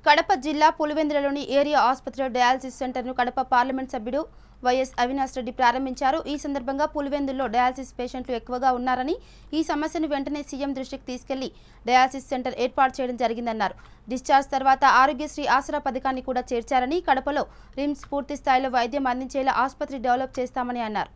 కడప జిల్లా పులివెందులలోని ఏరియా ఆసుపత్రిలో డయాలసిస్ సెంటర్ను కడప పార్లమెంట్ సభ్యుడు వైఎస్ అవినాష్ రెడ్డి ప్రారంభించారు ఈ సందర్భంగా పులివెందుల్లో డయాలసిస్ పేషెంట్లు ఎక్కువగా ఉన్నారని ఈ సమస్యను వెంటనే సీఎం దృష్టికి తీసుకెళ్లి డయాలసిస్ సెంటర్ ఏర్పాటు చేయడం జరిగిందన్నారు డిశ్చార్జ్ తర్వాత ఆరోగ్యశ్రీ ఆసరా పథకాన్ని కూడా చేర్చారని కడపలో రిమ్స్ పూర్తి స్థాయిలో వైద్యం అందించేలా ఆసుపత్రి డెవలప్ చేస్తామని అన్నారు